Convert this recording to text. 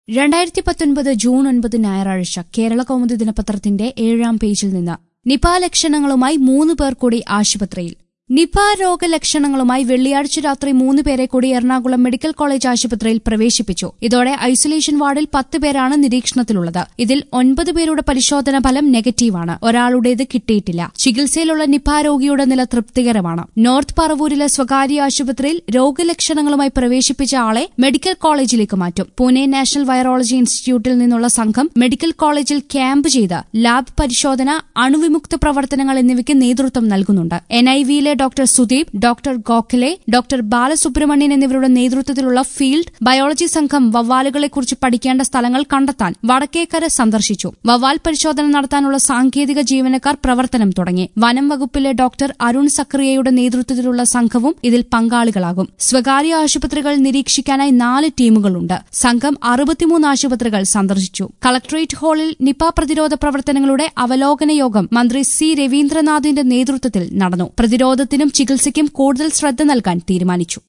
രണ്ടായിരത്തി പത്തൊൻപത് ജൂൺ ഒൻപത് ഞായറാഴ്ച കേരള കൗമുദി ദിനപത്രത്തിന്റെ ഏഴാം പേജിൽ നിന്ന് നിപ ലക്ഷണങ്ങളുമായി മൂന്ന് പേർ കൂടി ആശുപത്രിയിൽ നിപ രോഗലക്ഷണങ്ങളുമായി വെള്ളിയാഴ്ച രാത്രി മൂന്ന് പേരെ കൂടി എറണാകുളം മെഡിക്കൽ കോളേജ് ആശുപത്രിയിൽ പ്രവേശിപ്പിച്ചു ഇതോടെ ഐസൊലേഷൻ വാർഡിൽ പത്ത് പേരാണ് നിരീക്ഷണത്തിലുള്ളത് ഇതിൽ ഒൻപത് പേരുടെ പരിശോധന ഫലം നെഗറ്റീവാണ് ഒരാളുടേത് കിട്ടിയിട്ടില്ല ചികിത്സയിലുള്ള നിപ രോഗിയുടെ നില തൃപ്തികരമാണ് നോർത്ത് പറവൂരിലെ സ്വകാര്യ ആശുപത്രിയിൽ രോഗലക്ഷണങ്ങളുമായി പ്രവേശിപ്പിച്ച ആളെ മെഡിക്കൽ കോളേജിലേക്ക് മാറ്റും പൂനെ നാഷണൽ വൈറോളജി ഇൻസ്റ്റിറ്റ്യൂട്ടിൽ നിന്നുള്ള സംഘം മെഡിക്കൽ കോളേജിൽ ക്യാമ്പ് ചെയ്ത് ലാബ് പരിശോധന അണുവിമുക്ത പ്രവർത്തനങ്ങൾ എന്നിവയ്ക്ക് നേതൃത്വം നൽകുന്നുണ്ട് എൻഐവിയിലെ doctor Sudeep doctor Gokhale doctor Balasubramanian എന്നിവരുടെ നേതൃത്വത്തിലുള്ള ഫീൽഡ് ബയോളജി സംഘം വവ്വാലുകളെക്കുറിച്ച് പഠിക്കേണ്ട സ്ഥലങ്ങൾ കണ്ടെത്താൻ വടക്കേക്കര സന്ദർശിച്ചു വവ്വാൽ പരിശോധന നടത്താനുള്ള സാങ്കേതിക ജീവനക്കാർ പ്രവർത്തനം തുടങ്ങി വനം വകുപ്പിലെ ഡോക്ടർ അരുൺ സക്രിയയുടെ നേതൃത്വത്തിലുള്ള സംഘവും ഇതിൽ പങ്കാളികളാകും സ്വകാര്യ ആശുപത്രികൾ നിരീക്ഷിക്കാനായി നാല് ടീമുകളുണ്ട് സംഘം അറുപത്തിമൂന്ന് ആശുപത്രികൾ സന്ദർശിച്ചു കളക്ടറേറ്റ് ഹാളിൽ നിപ പ്രതിരോധ പ്രവർത്തനങ്ങളുടെ അവലോകന യോഗം മന്ത്രി സി രവീന്ദ്രനാഥിന്റെ നേതൃത്വത്തിൽ നടന്നു പ്രതിരോധത്തിനും ചികിത്സയ്ക്കും കൂടുതൽ ശ്രദ്ധ നൽകാൻ തീരുമാനിച്ചു